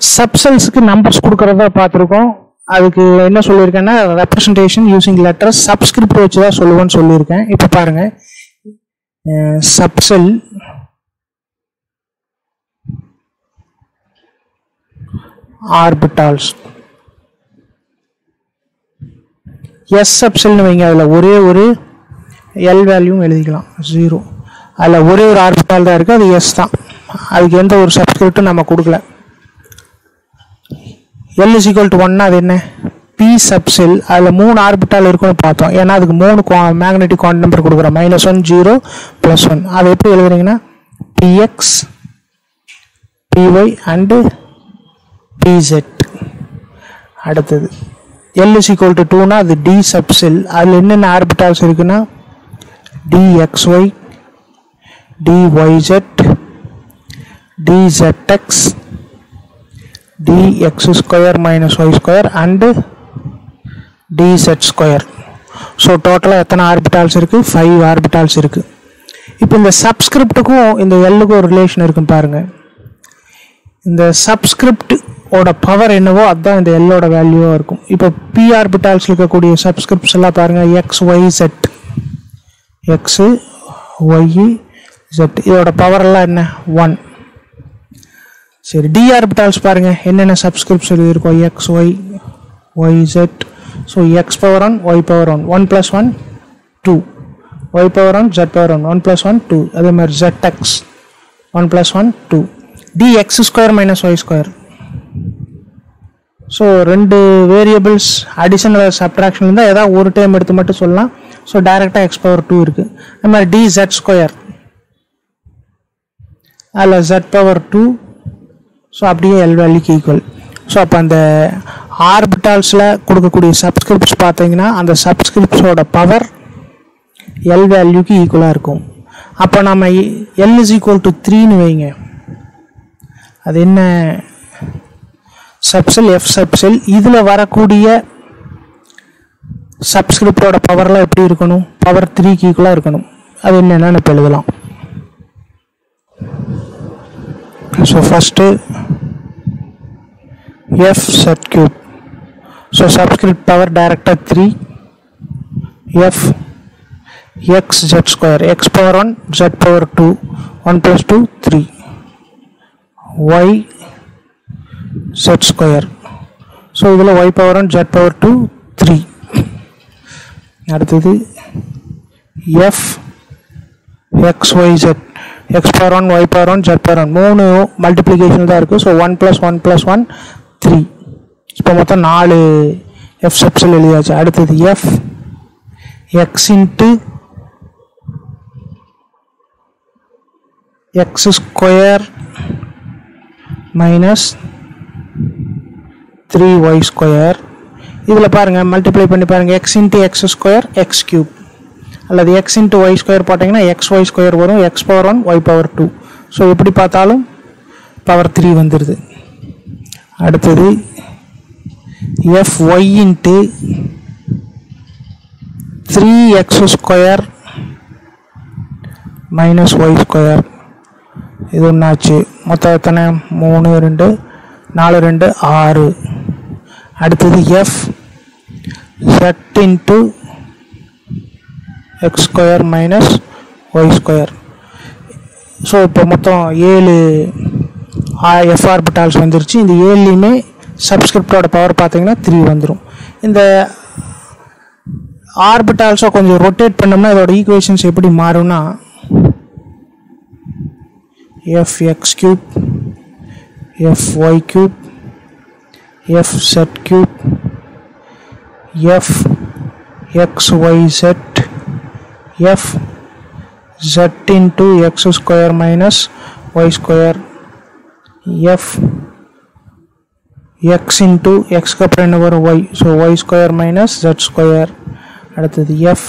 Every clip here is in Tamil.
சப்செல்ஸுக்கு நம்பர்ஸ் கொடுக்கறதா பார்த்துருக்கோம் அதுக்கு என்ன சொல்லியிருக்கேன்னா ரெப்ரசன்டேஷன் யூசிங் லெட்டர் சப்ஸ்கிரிப்ட் வச்சு தான் சொல்லுவேன்னு சொல்லியிருக்கேன் இப்போ பாருங்க சப்செல் ஆர்பிட்டால்ஸ் எஸ் சப்செல்னு வைங்க அதில் ஒரே ஒரு எல் வேல்யூவும் எழுதிக்கலாம் ஜீரோ அதில் ஒரே ஒரு ஆர்பிட்டால் தான் இருக்குது அது எஸ் தான் அதுக்கு எந்த ஒரு சப்ஸ்கிரிப்டும் நம்ம கொடுக்கல எல் இஸ் ஈக்குவல் டு ஒன்னா அது என்ன பி சப்செல் அதில் மூணு ஆர்பிட்டால் இருக்குன்னு பார்த்தோம் ஏன்னா அதுக்கு மூணு மேக்னெட்டிக் குவாண்ட் நம்பர் கொடுக்குறோம் minus one zero plus one அதை எப்படி எழுதுறீங்கன்னா பிஎக்ஸ் பிஒய் அண்டு பிசெட் அடுத்தது எல் இஸ் ஈக்குவல் டு டூனா அது டி சப்செல் அதில் என்னென்ன ஆர்பிட்டால்ஸ் இருக்குன்னா dxy dyz dzx dx square minus y square and dz square so டோட்டலாக எத்தனை ஆர்பிட்டால்ஸ் இருக்குது ஃபைவ் ஆர்பிட்டால்ஸ் இருக்குது இப்போ இந்த சப்ஸ்கிரிப்டுக்கும் இந்த எல்லுக்கும் ஒரு ரிலேஷன் இருக்குன்னு பாருங்க இந்த சப்ஸ்கிரிப்ட் ஓட பவர் என்னவோ அதுதான் இந்த எல்லோட வேல்யூவாக இருக்கும் இப்போ பி ஆர்பிட்டால்ஸ் இருக்கக்கூடிய சப்ஸ்கிரிப்ட்ஸ் எல்லாம் பாருங்கள் x y z x y z இதோட பவர் எல்லாம் என்ன ஒன் சரி டி ஆர்பிட்டால்ஸ் பாருங்க என்னென்ன சப்ஸ்கிரிப்ட்ஸ் இருக்கும் x y y z so x power one y power one one plus one two y power one z power one one plus one two அதே மாதிரி z x one plus one two d x square minus y square so ரெண்டு வேரியபிள்ஸ் அடிஷனல் சப்ட்ராக்ஷன் இருந்தால் ஏதாவது ஒரு டைம் எடுத்து மட்டும் சொல்லலாம் ஸோ டைரெக்டாக எக்ஸ் பவர் டூ இருக்குது அது மாதிரி டி ஜெட் ஸ்கொயர் அதில் ஜெட் பவர் டூ ஸோ அப்படியே எல் வேல்யூக்கு ஈக்குவல் ஸோ அப்போ அந்த ஆர்பிட்டால்ஸில் கொடுக்கக்கூடிய சப்ஸ்கிரிப்ட்ஸ் பார்த்தீங்கன்னா அந்த சப்ஸ்கிரிப்ட்ஸோட பவர் எல் வேல்யூக்கு ஈக்குவலாக இருக்கும் அப்போ நம்ம எல் இஸ் ஈக்குவல் டு த்ரீன்னு வைங்க அது என்ன சப்செல் எஃப் சப்செல் இதில் வரக்கூடிய சப்ஸ்கிரிப்டோட பவர்லாம் எப்படி இருக்கணும் பவர் த்ரீக்கு ஈக்குவலாக இருக்கணும் அது என்னென்னு இப்போ எழுதலாம் so first f z cube so subscript power டைரக்டாக three f x z square x power one z power two one plus two three y z square so இதில் y power one z power two three அடுத்தது f x y z x power one y power one z power one மூணு மல்டிப்ளிகேஷன் தான் இருக்குது so one plus one plus one three இப்போ மொத்தம் நாலு எஃப் சப்ஸில் எழுதியாச்சு அடுத்தது f x into x square minus three y square இதில் பாருங்கள் மல்டிப்ளை பண்ணி பாருங்கள் x into x square x cube அல்லது எக்ஸ் இன்ட்டு ஒய் ஸ்கொயர் போட்டிங்கன்னா எக்ஸ் ஒய் ஸ்கொயர் வரும் x power one y power two so எப்படி பார்த்தாலும் பவர் த்ரீ வந்துடுது அடுத்தது f y into three x square minus y square இது ஒன்றாச்சு மொத்தம் எத்தனை மூணு ரெண்டு நாலு ரெண்டு ஆறு அடுத்தது f z into x square minus y square so இப்போ மொத்தம் ஏழு எஃப் ஆர்பிட்டால்ஸ் வந்துருச்சு இந்த ஏழுலையுமே சப்ஸ்கிரிப்டோட பவர் பார்த்தீங்கன்னா த்ரீ வந்துடும் இந்த ஆர்பிட்டால்ஸோ கொஞ்சம் ரொட்டேட் பண்ணோம்னா இதோட ஈக்குவேஷன்ஸ் எப்படி மாறும்னா f x cube f y cube f z cube f x y z f z into x square minus y square f x into x க்கு அப்புறம் என்ன வரும் y so y square minus z square அடுத்தது f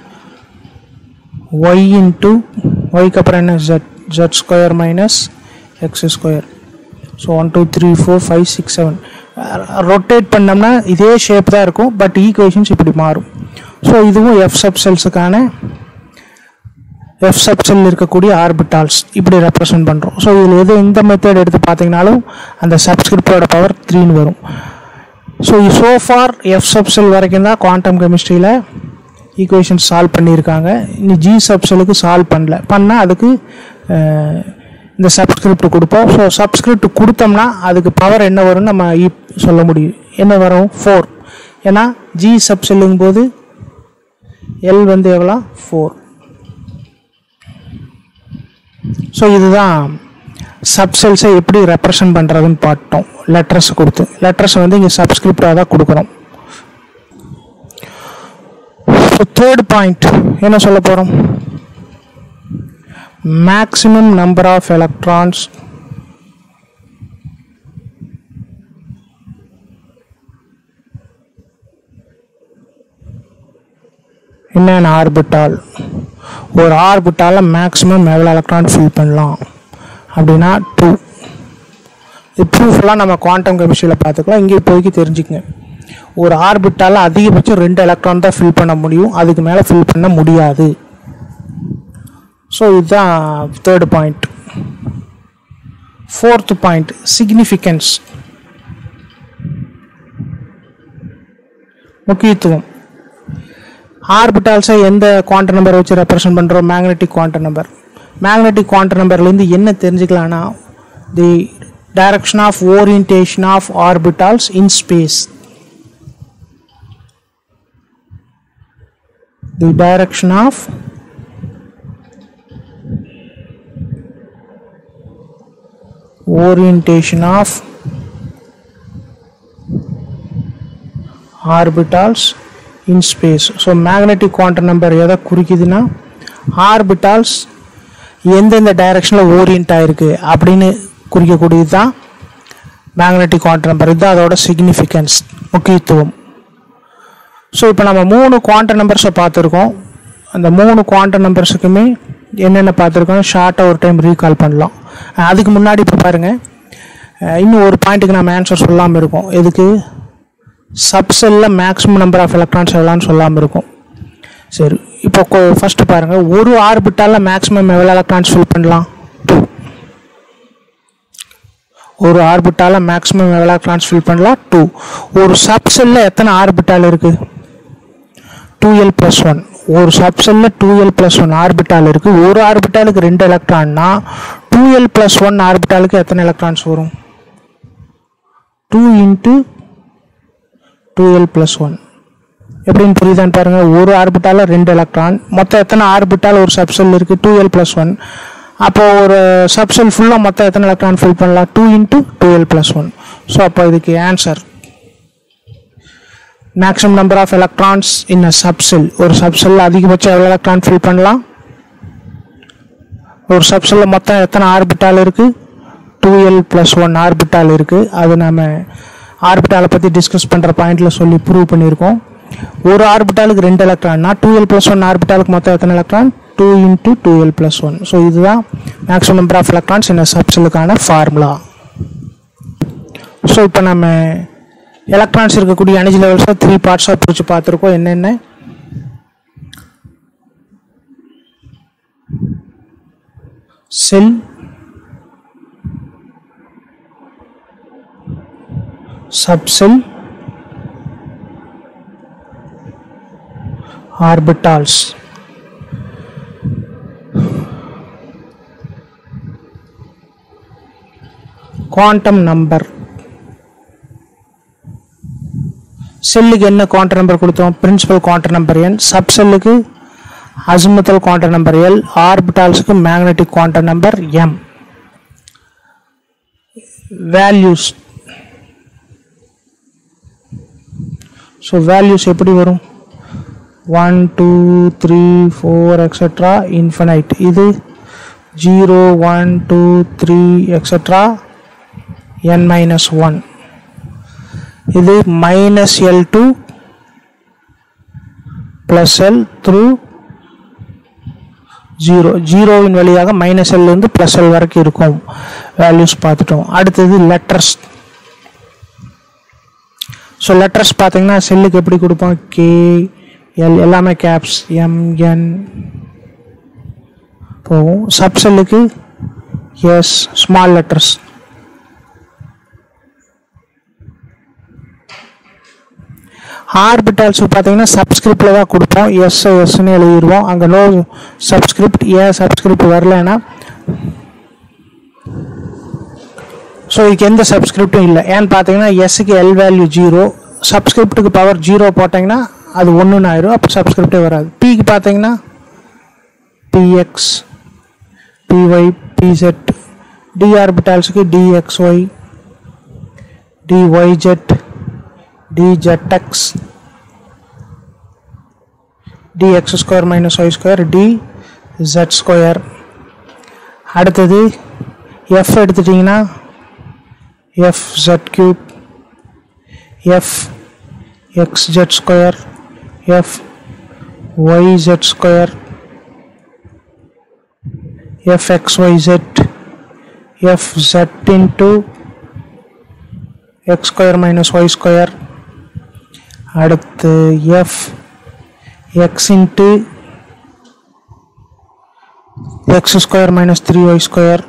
y into y க்கு அப்புறம் என்ன z z square minus x square so one two three four five six seven rotate பண்ணோம்னா இதே ஷேப் தான் இருக்கும் பட் ஈக்குவேஷன்ஸ் இப்படி மாறும் ஸோ இதுவும் எஃப் சப்செல்ஸுக்கான எஃப் சப்செல் இருக்கக்கூடிய ஆர்பிட்டால்ஸ் இப்படி ரெப்ரசன்ட் பண்ணுறோம் ஸோ இதில் எது எந்த மெத்தட் எடுத்து பார்த்தீங்கனாலும் அந்த சப்ஸ்கிரிப்டோட பவர் த்ரீன்னு வரும் so so far f subshell வரைக்கும் தான் குவாண்டம் கெமிஸ்ட்ரியில் ஈக்குவேஷன் சால்வ் பண்ணியிருக்காங்க இனி ஜி சப்செலுக்கு சால்வ் பண்ணல பண்ணால் அதுக்கு அஹ், இந்த சப்ஸ்கிரிப்ட் கொடுப்போம் ஸோ சப்ஸ்கிரிப்ட் கொடுத்தோம்னா அதுக்கு பவர் என்ன வரும்னு நம்ம இப் சொல்ல முடியும் என்ன வரும் ஃபோர் ஏன்னா ஜி சப்செல்லுங்கும் போது எல் வந்து எவ்வளோ ஃபோர் ஸோ இதுதான் சப்செல்ஸை எப்படி ரெப்ரசன்ட் பண்ணுறதுன்னு பார்த்தோம் லெட்டர்ஸ் கொடுத்து லெட்டர்ஸ் வந்து இங்கே சப்ஸ்கிரிப்டாக தான் கொடுக்குறோம் ஸோ தேர்ட் பாயிண்ட் என்ன சொல்ல போகிறோம் மேக்ஸிமம் நம்பர் ஆஃப் எலக்ட்ரான்ஸ் என்னென்ன ஆர்பிட்டால் ஒரு ஆர்பிட்டாலில் மேக்ஸிமம் எவ்வளோ எலக்ட்ரான் ஃபில் பண்ணலாம் அப்படின்னா டூ இது ப்ரூஃப்லாம் நம்ம குவாண்டம் கெமிஸ்ட்ரியில் பார்த்துக்கலாம் இங்கே இப்போதைக்கு தெரிஞ்சுக்கங்க ஒரு ஆர்பிட்டாலில் அதிகபட்சம் ரெண்டு எலக்ட்ரான் தான் ஃபில் பண்ண முடியும் அதுக்கு மேலே ஃபில் பண்ண முடியாது ஸோ இதுதான் third point fourth point significance முக்கியத்துவம் ஆர்பிட்டால்ஸை எந்த குவாண்டம் நம்பர் வச்சு ரெப்ரசன்ட் பண்ணுறோம் magnetic quantum number magnetic quantum நம்பர்லேருந்து என்ன தெரிஞ்சுக்கலாம்னா the direction of orientation of orbitals in space the direction of orientation of orbitals in space so magnetic quantum number எதை குறிக்குதுன்னா ஆர்பிட்டால்ஸ் எந்தெந்த டைரக்ஷனில் ஓரியன்ட் ஆயிருக்கு அப்படின்னு குறிக்கக்கூடியது தான் மேக்னெட்டிக் குவாண்டம் நம்பர் இதுதான் அதோட சிக்னிஃபிகன்ஸ் முக்கியத்துவம் ஸோ இப்போ நம்ம மூணு குவாண்டம் நம்பர்ஸை பார்த்துருக்கோம் அந்த மூணு குவாண்டம் நம்பர்ஸுக்குமே என்னென்ன பார்த்துருக்கோம் ஷார்ட்டாக ஒரு டைம் ரீகால் பண்ணலாம் அஹ் அதுக்கு முன்னாடி இப்போ பாருங்கள் அஹ் இன்னும் ஒரு பாயிண்ட்டுக்கு நம்ம ஆன்சர் சொல்லாமல் இருக்கோம் எதுக்கு சப்செல்லில் மேக்ஸிமம் நம்பர் ஆஃப் எலக்ட்ரான்ஸ் எவ்வளோன்னு சொல்லாமல் இருக்கும் சரி இப்போ ஃபஸ்ட்டு பாருங்கள் ஒரு ஆர்பிட்டாலில் மேக்ஸிமம் எவ்வளோ எலக்ட்ரான்ஸ் ஃபில் பண்ணலாம் டூ ஒரு ஆர்பிட்டாலில் மேக்ஸிமம் எவ்வளோ எலக்ட்ரான்ஸ் ஃபில் பண்ணலாம் டூ ஒரு சப்செல்லில் எத்தனை ஆர்பிட்டால் இருக்குது டூ எல் ப்ளஸ் ஒன் ஒரு சப்செல்லில் two l plus one orbital இருக்குது ஒரு ஆர்பிட்டாலுக்கு ரெண்டு எலக்ட்ரான்னா டூ எல் ப்ளஸ் ஒன் ஆர்பிட்டாலுக்கு எத்தனை எலக்ட்ரான்ஸ் வரும் two into two l plus one எப்படின்னு புரியுதான்னு பாருங்கள் ஒரு ஆர்பிட்டாலில் ரெண்டு எலக்ட்ரான் மொத்தம் எத்தனை ஆர்பிட்டால் ஒரு சப்செல் இருக்குது டூ எல் ப்ளஸ் ஒன் அப்போ ஒரு சப்செல் ஃபுல்லாக மொத்தம் எத்தனை எலக்ட்ரான் ஃபில் பண்ணலாம் two into two l plus one so அப்போ இதுக்கு answer maximum number of electrons in a subshell ஒரு சப்செல்ல அதிகபட்சம் எவ்வளோ எலக்ட்ரான் ஃபில் பண்ணலாம் ஒரு சப்செல்ல மொத்தம் எத்தனை ஆர்பிட்டால் இருக்குது two l plus one orbital இருக்குது அது நம்ம ஆர்பிட்டாலை பற்றி டிஸ்கஸ் பண்ணுற பாயிண்டில் சொல்லி ப்ரூவ் பண்ணியிருக்கோம் ஒரு ஆர்பிட்டாலுக்கு ரெண்டு எலக்ட்ரான்னா டூ எல் ப்ளஸ் ஒன் ஆர்பிட்டாலுக்கு மொத்தம் எத்தனை electron two into two l plus one so இதுதான் maximum number of electrons in சப்செல்லுக்கான ஃபார்முலா ஸோ இப்போ நம்ம எலக்ட்ரான்ஸ் இருக்கக்கூடிய எனர்ஜி லெவல்ஸை த்ரீ பார்ட்ஸாக பிரித்து பார்த்துருக்கோம் என்னென்ன shell subshell orbitals quantum number செல்லுக்கு என்ன குவாண்டம் நம்பர் கொடுத்தோம் பிரின்சிபல் குவாண்டம் நம்பர் என் சப் செல்லுக்கு அசிமுத்தல் குவாண்டம் நம்பர் எல் ஆர்பிட்டால்ஸுக்கு magnetic quantum number m values so values எப்படி வரும் one two three four extra infinite இது zero one two three extra n minus one இது minus l to plus l through zero ஜீரோவின் வழியாக மைனஸ் எல்லேருந்து ப்ளஸ் எல் வரைக்கும் இருக்கும் வேல்யூஸ் பார்த்துட்டோம் அடுத்தது லெட்டர்ஸ் ஸோ லெட்டர்ஸ் பார்த்தீங்கன்னா செல்லுக்கு எப்படி கொடுப்போம் கே எல் எல்லாமே கேப்ஸ் எம்என் போகும் சப்செல்லுக்கு எஸ் ஸ்மால் லெட்டர்ஸ் ஆர்பிட்டால்ஸ் பார்த்தீங்கன்னா சப்ஸ்கிரிப்டில் தான் கொடுப்போம் எஸ் எஸ்ன்னு எழுதிடுவோம் அங்கே நோ சப்ஸ்கிரிப்ட் ஏன் சப்ஸ்கிரிப்ட் வரலன்னா ஸோ இதுக்கு எந்த சப்ஸ்கிரிப்டும் இல்லை ஏன்னு பார்த்தீங்கன்னா எஸ்ஸுக்கு எல் வேல்யூ ஜீரோ சப்ஸ்கிரிப்டுக்கு பவர் ஜீரோ போட்டிங்கன்னா அது ஒன்றுன்னு ஆயிரும் அப்போ சப்ஸ்கிரிப்டே வராது பிக்கு பார்த்தீங்கன்னா பிஎக்ஸ் பிஒய் பிசெட் டி ஆர்பிட்டால்ஸுக்கு d x y d y z dzx dx square minus y square d z square அடுத்தது எஃப் எடுத்துட்டிங்கன்னா F z cube f x z square f y z square f x y z f z into x square minus y square அடுத்து f x into x square minus three y square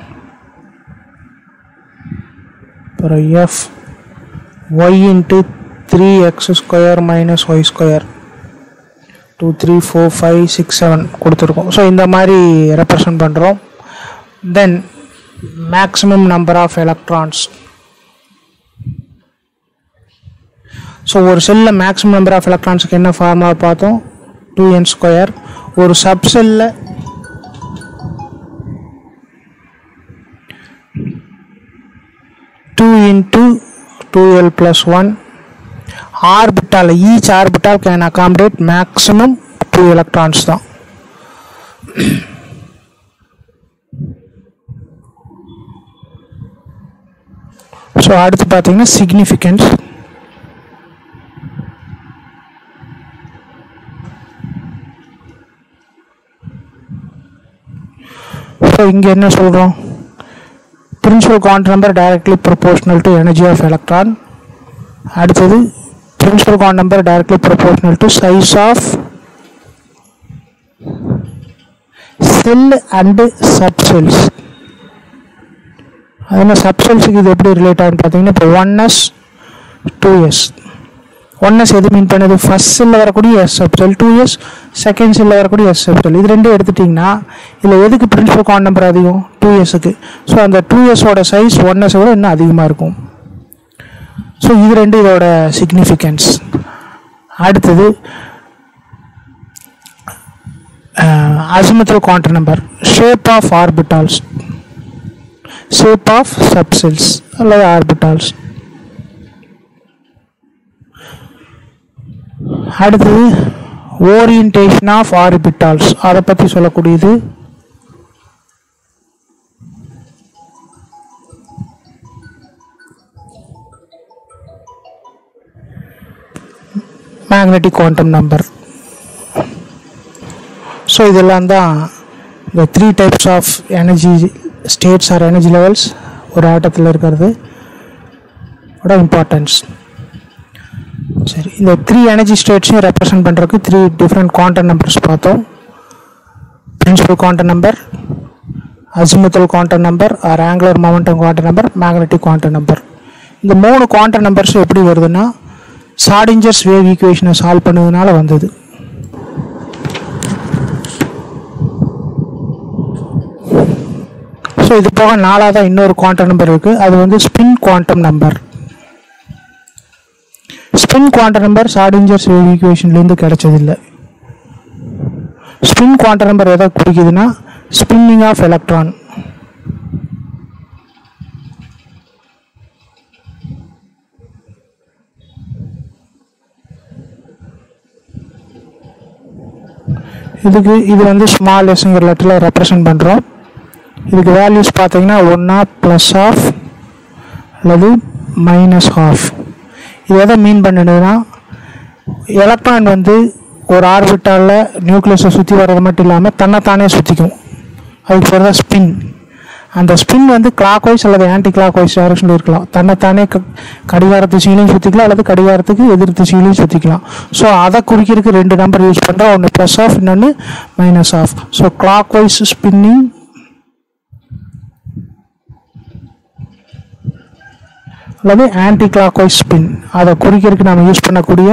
அப்புறம் f y into three x square minus y square two three four five six seven கொடுத்துருக்கோம் ஸோ இந்த மாதிரி ரெப்ரசன்ட் பண்ணுறோம் then maximum number of electrons so ஒரு செல்லில் மேக்ஸிமம் நம்பர் ஆஃப் எலக்ட்ரான்ஸுக்கு என்ன ஃபார்முலா பார்த்தோம் டூ என் ஸ்கொயர் ஒரு சப் செல்லில் two into two l plus one orbital each orbital can accommodate maximum two electrons தான் ஸோ அடுத்து பார்த்தீங்கன்னா சிக்னிஃபிகன்ஸ் ஸோ இங்கே என்ன சொல்கிறோம் principal quantum number directly proportional to energy of electron அடுத்தது principal quantum number directly proportional to size of shell and subshells அதில் சப்செல்ஸுக்கு இது எப்படி ரிலேட் ஆகுன்னு பார்த்தீங்கன்னா இப்போ one s two s one s எது மீன் பண்ணுது ஃபர்ஸ்ட் செல்லில் வரக்கூடிய s subshell two s second செல்லில் வரக்கூடிய எஸ் சப்செல் இது ரெண்டும் எடுத்துட்டிங்கன்னா இதில் எதுக்கு பிரின்சிபல் கான் நம்பர் அதிகம் டூ எஸ்ஸுக்கு ஸோ அந்த டூ எஸ்ஸோட சைஸ் ஒன் எஸ் விட இன்னும் அதிகமாக இருக்கும் ஸோ இது ரெண்டு இதோட சிக்னிஃபிகன்ஸ் அடுத்தது azimuthal quantum number shape of orbitals shape of subshells அல்லது ஆர்பிட்டால்ஸ் அடுத்தது ஓரியன்டேஷன் ஆஃப் ஆர்பிட்டால்ஸ் அதை பற்றி சொல்லக்கூடியது மேக்னெட்டிக் குவாண்டம் நம்பர் ஸோ இதெல்லாம் தான் இந்த three types of energy states or energy levels ஒரு ஆட்டத்தில் இருக்கிறது ஓட இம்பார்ட்டன்ஸ் சரி இந்த த்ரீ எனர்ஜி ஸ்டேட்ஸையும் ரெப்ரசன்ட் பண்ணுறதுக்கு த்ரீ டிஃப்ரெண்ட் குவாண்டம் நம்பர்ஸ் பார்த்தோம் principal quantum number azimuthal quantum number or angular momentum quantum number magnetic quantum number இந்த மூணு குவாண்டம் நம்பர்ஸ் எப்படி வருதுன்னா சாடிஞ்சர்ஸ் வேவ் ஈக்குவேஷனை சால்வ் பண்ணதுனால வந்தது ஸோ இது போக நாலாவதாக இன்னொரு குவாண்டம் நம்பர் இருக்குது அது வந்து spin quantum number spin quantum number Schrodinger's wave ஈக்குவேஷன்லேருந்து கிடைச்சதில்லை ஸ்பின் குவாண்டம் நம்பர் எதை குறிக்குதுன்னா ஸ்பின்னிங் ஆஃப் எலக்ட்ரான் இதுக்கு இது வந்து ஸ்மால் எஸ்ங்கிற லெட்டரில் ரெப்ரசன்ட் பண்ணுறோம் இதுக்கு வேல்யூஸ் பார்த்தீங்கன்னா ஒன்றா ப்ளஸ் ஆஃப் அல்லது மைனஸ் ஆஃப் இது எதை மீன் பண்ணுதுன்னா எலக்ட்ரான் வந்து ஒரு ஆர்பிட்டாலில் நியூக்ளியஸை சுற்றி வர்றது மட்டும் இல்லாமல் தன்னைத்தானே சுற்றிக்கும் அதுக்கு பேர் தான் ஸ்பின் அந்த ஸ்பின் வந்து கிளாக் வைஸ் அல்லது ஆன்டி கிளாக் வைஸ் டைரக்ஷனில் இருக்கலாம் தன்னைத்தானே க கடிகார திசையிலையும் சுற்றிக்கலாம் அல்லது கடிகாரத்துக்கு எதிர் திசையிலையும் சுற்றிக்கலாம் ஸோ அதை குறிக்கிறதுக்கு ரெண்டு நம்பர் யூஸ் பண்ணுறோம் ஒன்று ப்ளஸ் ஆஃப் இன்னொன்று minus half so clockwise spinning அல்லது ஆன்டி கிளாக் வைஸ் ஸ்பின் அதை குறிக்கிறதுக்கு நம்ம யூஸ் பண்ணக்கூடிய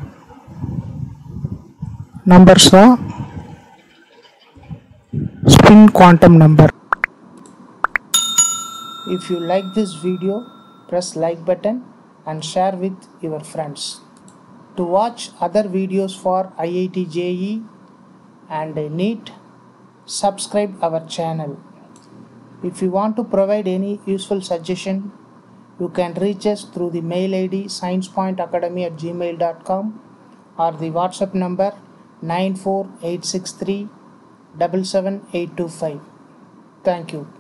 நம்பர்ஸ் தான் spin quantum number If you like this video, press like button and share with your friends. To watch other videos for IIT JE and NEET, subscribe our channel. If you want to provide any useful suggestion, you can reach us through the mail ID sciencepointacademy at gmail.com or the WhatsApp number 94863 77825. Thank you.